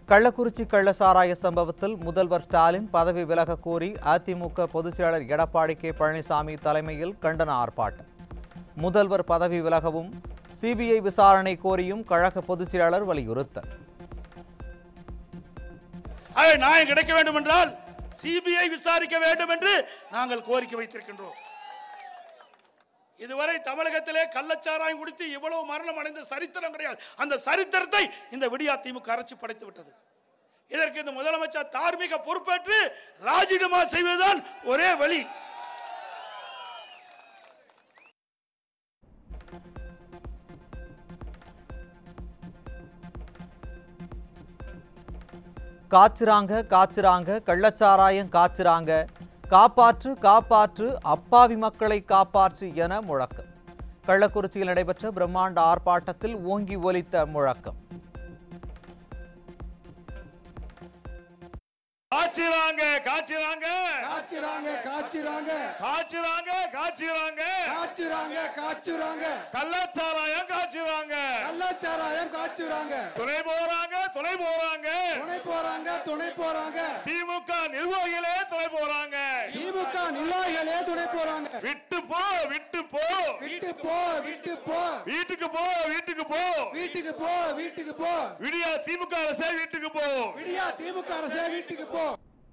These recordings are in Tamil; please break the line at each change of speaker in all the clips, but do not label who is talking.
கள்ளக்குறிச்சி கள்ளசாராய சம்பவத்தில் முதல்வர் ஸ்டாலின் பதவி விலக கோரி அதிமுக பொதுச்செயலர் எடப்பாடி கே பழனிசாமி தலைமையில் கண்டன ஆர்ப்பாட்டம் முதல்வர் பதவி விலகவும் சிபிஐ விசாரணை கோரியும் கழக பொதுச்செயலாளர் வலியுறுத்தல்
ஆகவே நியாயம் கிடைக்க வேண்டும் என்றால் சிபிஐ விசாரிக்க வேண்டும் என்று நாங்கள் கோரிக்கை வைத்திருக்கின்றோம் இதுவரை தமிழகத்திலே கள்ளச்சாராயம் குடித்து இவ்வளவு மரணம் அடைந்த சரித்திரம் கிடையாது அந்த சரித்திரத்தை இந்த விடியா திமுக அரசு படைத்து விட்டது இதற்கு இந்த முதலமைச்சர் தார்மீக பொறுப்பேற்று ராஜினாமா செய்வதுதான் ஒரே வழி
காய்ச்சுறாங்க காய்ச்சுறாங்க கள்ளச்சாராயம் காய்ச்சுறாங்க காப்பாற்று காப்பாற்று அப்பாவி மக்களை காப்பாற்று என முழக்கம் கள்ளக்குறிச்சியில் நடைபெற்ற பிரம்மாண்ட ஆர்ப்பாட்டத்தில் ஓங்கி ஒலித்த முழக்கம்
காய்ச்சிறாங்க காய்ச்சிறாங்க
காய்ச்சுறாங்க காய்ச்சுறாங்க
காய்ச்சிறாங்க காய்ச்சிறாங்க
காய்ச்சுறாங்க காய்ச்சுறாங்க
கள்ளச்சாராயம் காய்ச்சிறாங்க
கள்ளச்சாராயம் காய்ச்சுறாங்க
துணை போறாங்க துணை போறாங்க
துணை போறாங்க துணை போறாங்க
திமுக நிர்வாகிகளே துணை போறாங்க
திமுக நிர்வாகிகளே துணை போறாங்க
விட்டு போ விட்டு போ
விட்டு போ விட்டு போ
வீட்டுக்கு போ வீட்டுக்கு போ
வீட்டுக்கு போ வீட்டுக்கு போ
விடியா திமுக அரசே வீட்டுக்கு போ
விடியா திமுக அரசே வீட்டுக்கு போ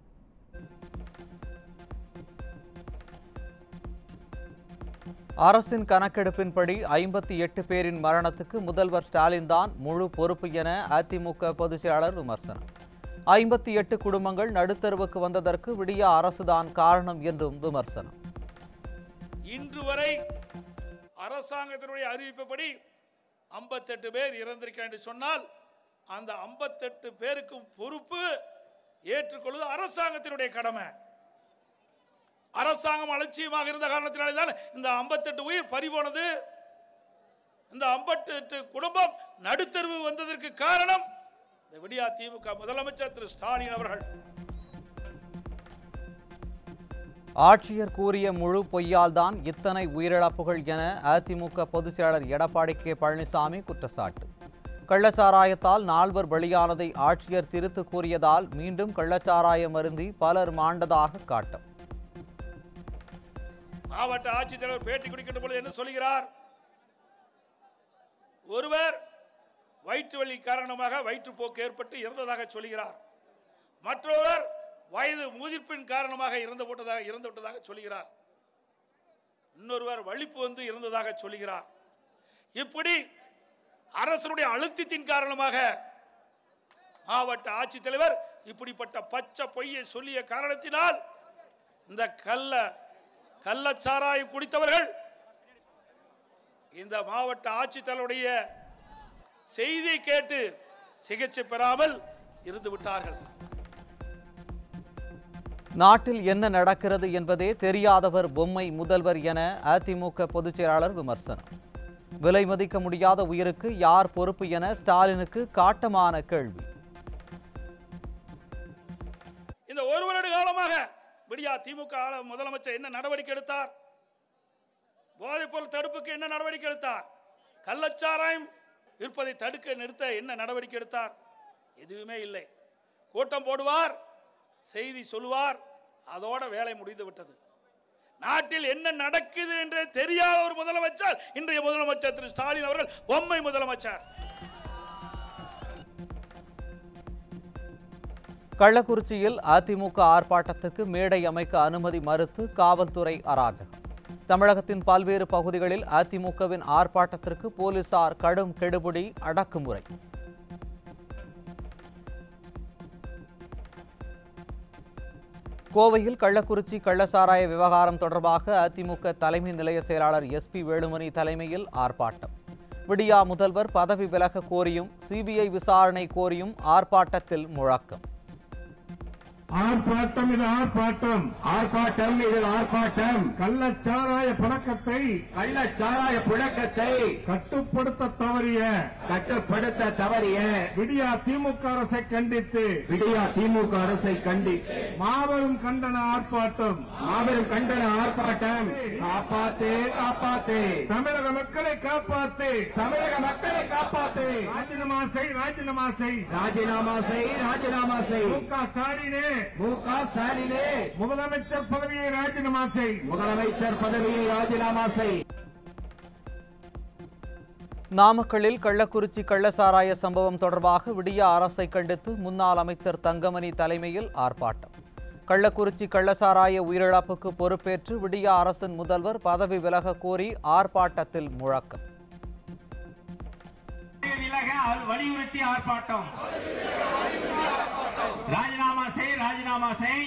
அரசின் கணக்கெடுப்பின்படி ஐம்பத்தி எட்டு பேரின் மரணத்துக்கு முதல்வர் ஸ்டாலின் தான் முழு பொறுப்பு என அதிமுக பொதுச்செயலாளர் விமர்சனம் ஐம்பத்தி எட்டு குடும்பங்கள் நடுத்தருவுக்கு வந்ததற்கு விடியா அரசுதான் காரணம் என்றும் விமர்சனம்
இன்று வரை அரசாங்கத்தினுடைய அறிவிப்புப்படி 58 பேர் இறந்திருக்க என்று சொன்னால் அந்த 58 பேருக்கும் பொறுப்பு ஏற்றுக்கொள்வது அரசாங்கத்தினுடைய கடமை அரசாங்கம் அலட்சியமாக இருந்த காரணத்தினாலே தான் இந்த 58 உயிர் பறிபோனது இந்த 58 குடும்பம் நடுத்தருவு வந்ததற்கு காரணம் இந்த விடியா திமுக முதலமைச்சர் திரு ஸ்டாலின் அவர்கள்
ஆட்சியர் கூறிய முழு பொய்யால் தான் இத்தனை உயிரிழப்புகள் என அதிமுக பொதுச்செயலாளர் எடப்பாடி கே பழனிசாமி குற்றச்சாட்டு கள்ளச்சாராயத்தால் நால்வர் பலியானதை ஆட்சியர் திருத்து கூறியதால் மீண்டும் கள்ளச்சாராயம் அருந்தி பலர் மாண்டதாக காட்டம்
மாவட்ட ஆட்சித்தலைவர் பேட்டி கொடுக்கின்ற பொழுது என்ன சொல்கிறார் ஒருவர் வயிற்று வலி காரணமாக வயிற்றுப்போக்கு ஏற்பட்டு இறந்ததாக சொல்கிறார் மற்றொருவர் வயது முதிர்ப்பின் காரணமாக இறந்து போட்டதாக இறந்து விட்டதாக சொல்கிறார் இன்னொருவர் வலிப்பு வந்து இறந்ததாக சொல்கிறார் இப்படி அரசனுடைய அழுத்தத்தின் காரணமாக மாவட்ட ஆட்சித்தலைவர் இப்படிப்பட்ட பச்சை பொய்யை சொல்லிய காரணத்தினால் இந்த கள்ள கள்ளச்சாராயம் குடித்தவர்கள் இந்த மாவட்ட ஆட்சித்தலைவருடைய செய்தியை கேட்டு சிகிச்சை பெறாமல் இருந்து விட்டார்கள்
நாட்டில் என்ன நடக்கிறது என்பதே தெரியாதவர் பொம்மை முதல்வர் என அதிமுக பொதுச்செயலாளர் விமர்சனம் விலை மதிக்க முடியாத உயிருக்கு யார் பொறுப்பு என ஸ்டாலினுக்கு காட்டமான கேள்வி
இந்த ஒரு வருட காலமாக விடியா திமுக ஆள- முதலமைச்சர் என்ன நடவடிக்கை எடுத்தார் போதைப்பொருள் தடுப்புக்கு என்ன நடவடிக்கை எடுத்தார் கள்ளச்சாராயம் விற்பதை தடுக்க நிறுத்த என்ன நடவடிக்கை எடுத்தார் எதுவுமே இல்லை கூட்டம் போடுவார் செய்தி சொல்லுவார் அதோட வேலை முடிந்து விட்டது நாட்டில் என்ன நடக்குது என்று தெரியாத ஒரு முதலமைச்சர் இன்றைய முதலமைச்சர் திரு ஸ்டாலின் அவர்கள் பொம்மை முதலமைச்சர்
கள்ளக்குறிச்சியில் அதிமுக ஆர்ப்பாட்டத்திற்கு மேடை அமைக்க அனுமதி மறுத்து காவல்துறை அராஜகம் தமிழகத்தின் பல்வேறு பகுதிகளில் அதிமுகவின் ஆர்ப்பாட்டத்திற்கு போலீசார் கடும் கெடுபிடி அடக்குமுறை கோவையில் கள்ளக்குறிச்சி கள்ளசாராய விவகாரம் தொடர்பாக அதிமுக தலைமை நிலைய செயலாளர் எஸ்பி வேலுமணி தலைமையில் ஆர்ப்பாட்டம் விடியா முதல்வர் பதவி விலக கோரியும் சிபிஐ விசாரணை கோரியும் ஆர்ப்பாட்டத்தில் முழக்கம்
ஆர்ப்பாட்டம் இது ஆர்ப்பாட்டம்
ஆர்ப்பாட்டம் இதில் ஆர்ப்பாட்டம்
கள்ளச்சாராய பழக்கத்தை
கள்ளச்சாராய புழக்கத்தை
கட்டுப்படுத்த தவறிய
கட்டுப்படுத்த தவறிய
விடியா திமுக அரசை கண்டித்து
விடியா திமுக அரசை கண்டி
மாபெரும் கண்டன ஆர்ப்பாட்டம்
மாபெரும் கண்டன ஆர்ப்பாட்டம் காப்பாத்து காப்பாத்து
தமிழக மக்களை காப்பாத்து
தமிழக மக்களை காப்பாத்து
ராஜினாமா செய் ராஜினாமா செய்
ராஜினாமா செய் ராஜினாமா செய்
மு க ஸ்டாலினே
மு க ஸ்டாலினே
முதலமைச்சர் பதவியை ராஜினாமா செய்
முதலமைச்சர் பதவியை ராஜினாமா செய்
நாமக்கல்லில் கள்ளக்குறிச்சி கள்ளசாராய சம்பவம் தொடர்பாக விடிய அரசை கண்டித்து முன்னாள் அமைச்சர் தங்கமணி தலைமையில் ஆர்ப்பாட்டம் கள்ளக்குறிச்சி கள்ளசாராய உயிரிழப்புக்கு பொறுப்பேற்று விடிய அரசின் முதல்வர் பதவி விலக கோரி ஆர்ப்பாட்டத்தில் முழக்கம்
விலக வலியுறுத்தி ஆர்ப்பாட்டம் ராஜினாமா செய் ராஜினாமா செய்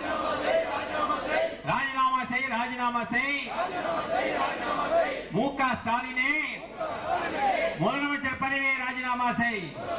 ராஜினாமா செய் ராஜினாமா செய் மு க ஸ்டாலினே முதலமைச்சர் பதவியை ராஜினாமா செய்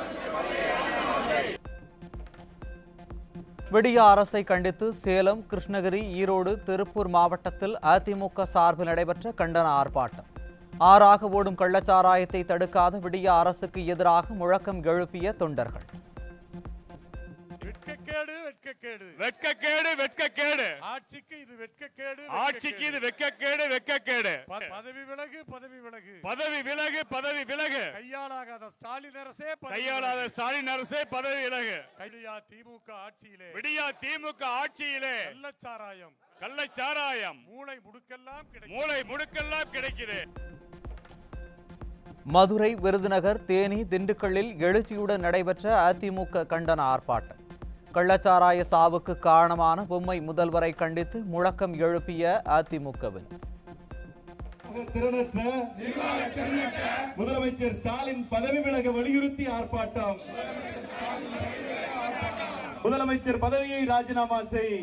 விடிய அரசை கண்டித்து சேலம் கிருஷ்ணகிரி ஈரோடு திருப்பூர் மாவட்டத்தில் அதிமுக சார்பில் நடைபெற்ற கண்டன ஆர்ப்பாட்டம் ஆறாக ஓடும் கள்ளச்சாராயத்தை தடுக்காத விடிய அரசுக்கு எதிராக முழக்கம் எழுப்பிய தொண்டர்கள்
வெட்கக்கேடு வெட்கக்கேடு
வெட்கக்கேடு வெட்கக்கேடு
ஆட்சிக்கு இது வெட்கக்கேடு
ஆட்சிக்கு இது வெட்கக்கேடு வெட்கக்கேடு
ப- பதவி விலகு பதவி விலகு
பதவி விலகு பதவி விலகு
கையாளாகாத ஸ்டாலின் அரசே பதவி
கையாளாத
விலகு.
ஸ்டாலின் அரசே பதவி விலகு
கையா திமுக ஆட்சியிலே
விடியா திமுக ஆட்சியிலே
கள்ளச்சாராயம்
கள்ளச்சாராயம்
மூளை முடுக்கெல்லாம் கிடைக்கும்
மூளை முடுக்கெல்லாம் கிடைக்குது
மதுரை விருதுநகர் தேனி திண்டுக்கல்லில் எழுச்சியுடன் நடைபெற்ற அதிமுக கண்டன ஆர்ப்பாட்டம் கள்ளச்சாராய சாவுக்கு காரணமான பொம்மை முதல்வரை கண்டித்து முழக்கம் எழுப்பிய அதிமுகவின்
திறனற்ற முதலமைச்சர் ஸ்டாலின் பதவி விலக வலியுறுத்தி ஆர்ப்பாட்டம் முதலமைச்சர் பதவியை ராஜினாமா செய்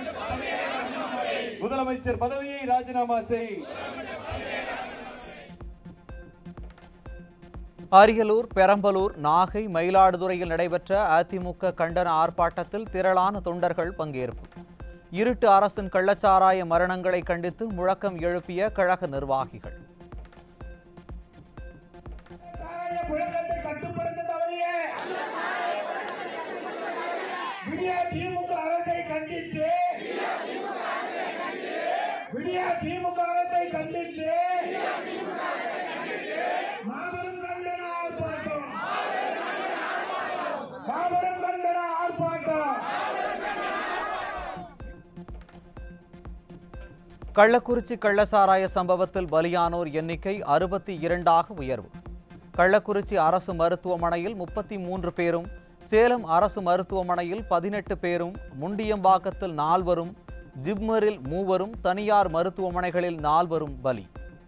முதலமைச்சர் பதவியை ராஜினாமா செய்
அரியலூர் பெரம்பலூர் நாகை மயிலாடுதுறையில் நடைபெற்ற அதிமுக கண்டன ஆர்ப்பாட்டத்தில் திரளான தொண்டர்கள் பங்கேற்பு இருட்டு அரசின் கள்ளச்சாராய மரணங்களை கண்டித்து முழக்கம் எழுப்பிய கழக நிர்வாகிகள்
புழக்கத்தை கட்டுப்படுத்த தவறிய விடியா திமுக அரசை கண்டித்து விடியா திமுக அரசை கண்டித்து மாபெரும் கண்டன ஆர்ப்பாட்டம் மாபெரும் கண்டன ஆர்ப்பாட்டம்
கள்ளக்குறிச்சி கள்ளசாராய சம்பவத்தில் பலியானோர் எண்ணிக்கை அறுபத்தி இரண்டாக உயர்வு கள்ளக்குறிச்சி அரசு மருத்துவமனையில் முப்பத்தி மூன்று பேரும் சேலம் அரசு மருத்துவமனையில் பதினெட்டு பேரும் முண்டியம்பாக்கத்தில் நால்வரும் ஜிப்மரில் மூவரும் தனியார் மருத்துவமனைகளில் நால்வரும் பலி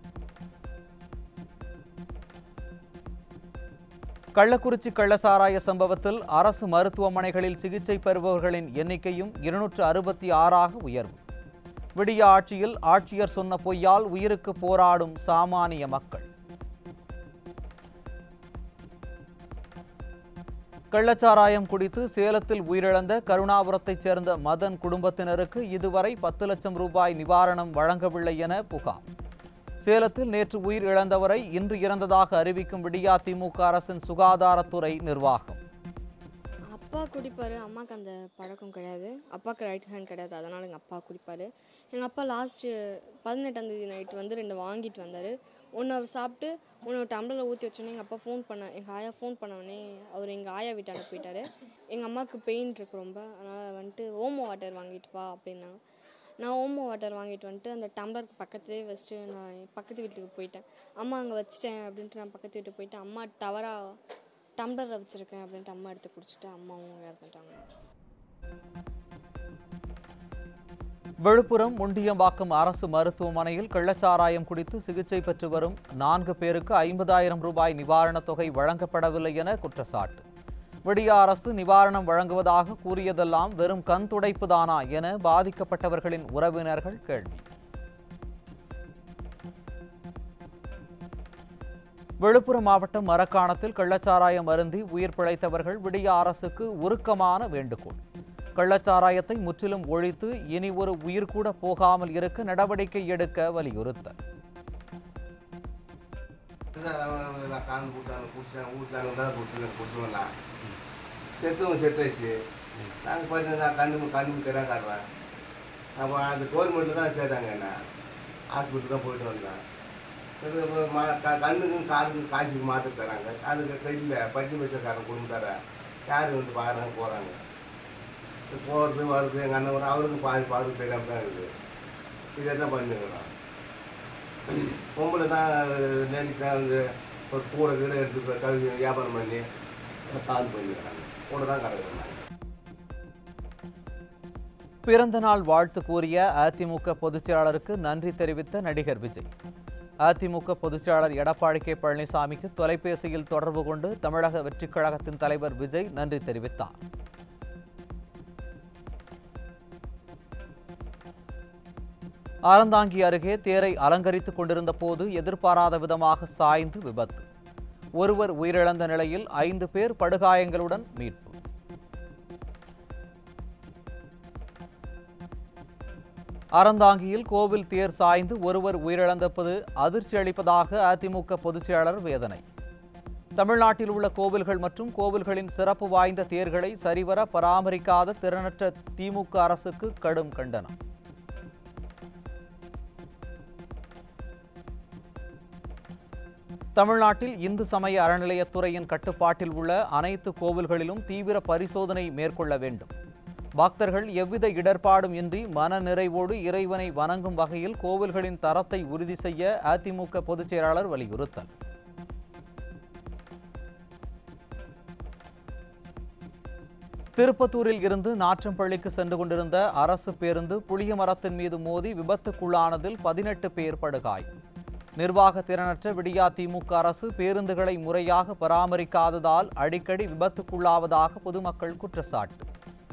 கள்ளக்குறிச்சி கள்ளசாராய சம்பவத்தில் அரசு மருத்துவமனைகளில் சிகிச்சை பெறுபவர்களின் எண்ணிக்கையும் இருநூற்று அறுபத்தி ஆறாக உயர்வு விடிய ஆட்சியில் ஆட்சியர் சொன்ன பொய்யால் உயிருக்கு போராடும் சாமானிய மக்கள் கள்ளச்சாராயம் குடித்து சேலத்தில் உயிரிழந்த கருணாபுரத்தைச் சேர்ந்த மதன் குடும்பத்தினருக்கு இதுவரை பத்து லட்சம் ரூபாய் நிவாரணம் வழங்கவில்லை என புகார் சேலத்தில் நேற்று உயிர் இழந்தவரை இன்று இறந்ததாக அறிவிக்கும் விடியா திமுக அரசின் சுகாதாரத்துறை நிர்வாகம்
அப்பா குடிப்பார் அம்மாவுக்கு அந்த பழக்கம் கிடையாது அப்பாவுக்கு ரைட் ஹேண்ட் கிடையாது அதனால் எங்கள் அப்பா குடிப்பார் எங்கள் அப்பா லாஸ்ட்டு பதினெட்டாந்தேதி நைட்டு வந்து ரெண்டு வாங்கிட்டு வந்தார் ஒன்று அவர் சாப்பிட்டு ஒன்று டம்ளரில் ஊற்றி வச்சோன்னே எங்கள் அப்பா ஃபோன் பண்ண எங்கள் ஆயா ஃபோன் பண்ண அவர் எங்கள் ஆயா வீட்டாண்ட போயிட்டார் எங்கள் அம்மாவுக்கு பெயின் இருக்கு ரொம்ப அதனால் வந்துட்டு ஓமோ வாட்டர் வாங்கிட்டு வா அப்படின்னாங்க நான் ஓமோ வாட்டர் வாங்கிட்டு வந்துட்டு அந்த டம்ளருக்கு பக்கத்துலேயே வச்சுட்டு நான் பக்கத்து வீட்டுக்கு போயிட்டேன் அம்மா அங்கே வச்சிட்டேன் அப்படின்ட்டு நான் பக்கத்து வீட்டுக்கு போயிட்டேன் அம்மா தவறாக டம்ளரில் வச்சுருக்கேன் அப்படின்ட்டு அம்மா எடுத்து குடிச்சிட்டு அம்மாவும் இறந்துட்டாங்க
விழுப்புரம் முண்டியம்பாக்கம் அரசு மருத்துவமனையில் கள்ளச்சாராயம் குடித்து சிகிச்சை பெற்று வரும் நான்கு பேருக்கு ஐம்பதாயிரம் ரூபாய் நிவாரணத் தொகை வழங்கப்படவில்லை என குற்றச்சாட்டு விடிய அரசு நிவாரணம் வழங்குவதாக கூறியதெல்லாம் வெறும் கண் துடைப்புதானா என பாதிக்கப்பட்டவர்களின் உறவினர்கள் கேள்வி விழுப்புரம் மாவட்டம் மரக்காணத்தில் கள்ளச்சாராயம் அருந்தி உயிர் பிழைத்தவர்கள் விடிய அரசுக்கு உருக்கமான வேண்டுகோள் கள்ளச்சாராயத்தை முற்றிலும் ஒழித்து இனி ஒரு உயிர் கூட போகாமல் இருக்க நடவடிக்கை எடுக்க வலியுறுத்தல்
கான் கூட்டாங்க குடிச்சாங்க வீட்டில் தான் குடிச்சுங்க குடிச்சுலாம் செத்துவங்க செத்தாச்சு நாங்கள் போயிட்டு நான் கண்ணு கண்ணு தெரியாம காட்டுறேன் அப்போ அந்த கவர்மெண்ட்டில் தான் சேர்த்தாங்க என்ன ஹாஸ்பிட்டல் தான் போயிட்டு வந்தேன் சரி அப்போ மா க கண்ணுக்கும் காலுக்கும் காசுக்கு மாற்ற தராங்க அதுக்கு கையில் பட்டி பைசக்காரன் குடும்பத்தார யார் வந்து பாருங்க போகிறாங்க போகிறது வருது எங்கள் அண்ணன் வரும் அவருக்கும் பாதி பாது தெரியாமல் தான் இருக்குது இதை தான் பண்ணிக்கிறோம் பொம்பளை தான் லேடிஸ் தான் வந்து ஒரு கூட கீழே எடுத்து போய் கல்வி வியாபாரம் பண்ணி கால் பண்ணிக்கிறாங்க கூட தான் கிடக்குறாங்க
பிறந்த நாள் வாழ்த்து கூறிய அதிமுக பொதுச்செயலாளருக்கு நன்றி தெரிவித்த நடிகர் விஜய் அதிமுக பொதுச்செயலாளர் எடப்பாடி கே பழனிசாமிக்கு தொலைபேசியில் தொடர்பு கொண்டு தமிழக வெற்றிக் கழகத்தின் தலைவர் விஜய் நன்றி தெரிவித்தார் அறந்தாங்கி அருகே தேரை அலங்கரித்துக் கொண்டிருந்த போது எதிர்பாராத விதமாக சாய்ந்து விபத்து ஒருவர் உயிரிழந்த நிலையில் ஐந்து பேர் படுகாயங்களுடன் மீட்பு அறந்தாங்கியில் கோவில் தேர் சாய்ந்து ஒருவர் உயிரிழந்தது அதிர்ச்சி அளிப்பதாக அதிமுக பொதுச்செயலாளர் வேதனை தமிழ்நாட்டில் உள்ள கோவில்கள் மற்றும் கோவில்களின் சிறப்பு வாய்ந்த தேர்களை சரிவர பராமரிக்காத திறனற்ற திமுக அரசுக்கு கடும் கண்டனம் தமிழ்நாட்டில் இந்து சமய அறநிலையத்துறையின் கட்டுப்பாட்டில் உள்ள அனைத்து கோவில்களிலும் தீவிர பரிசோதனை மேற்கொள்ள வேண்டும் பக்தர்கள் எவ்வித இடர்பாடும் இன்றி மன நிறைவோடு இறைவனை வணங்கும் வகையில் கோவில்களின் தரத்தை உறுதி செய்ய அதிமுக பொதுச் செயலாளர் வலியுறுத்தல் திருப்பத்தூரில் இருந்து நாற்றம்பள்ளிக்கு சென்று கொண்டிருந்த அரசு பேருந்து புளிய மரத்தின் மீது மோதி விபத்துக்குள்ளானதில் பதினெட்டு பேர் படுகாயம் நிர்வாக திறனற்ற விடியா திமுக அரசு பேருந்துகளை முறையாக பராமரிக்காததால் அடிக்கடி விபத்துக்குள்ளாவதாக பொதுமக்கள் குற்றச்சாட்டு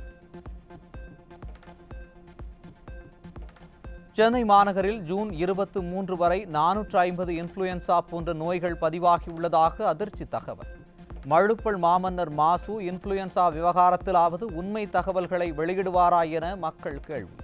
சென்னை மாநகரில் ஜூன் இருபத்து மூன்று வரை நானூற்று ஐம்பது இன்ஃப்ளூயன்சா போன்ற நோய்கள் பதிவாகியுள்ளதாக அதிர்ச்சி தகவல் மழுப்பல் மாமன்னர் மாசு இன்ஃப்ளூயன்சா விவகாரத்திலாவது உண்மை தகவல்களை வெளியிடுவாரா என மக்கள் கேள்வி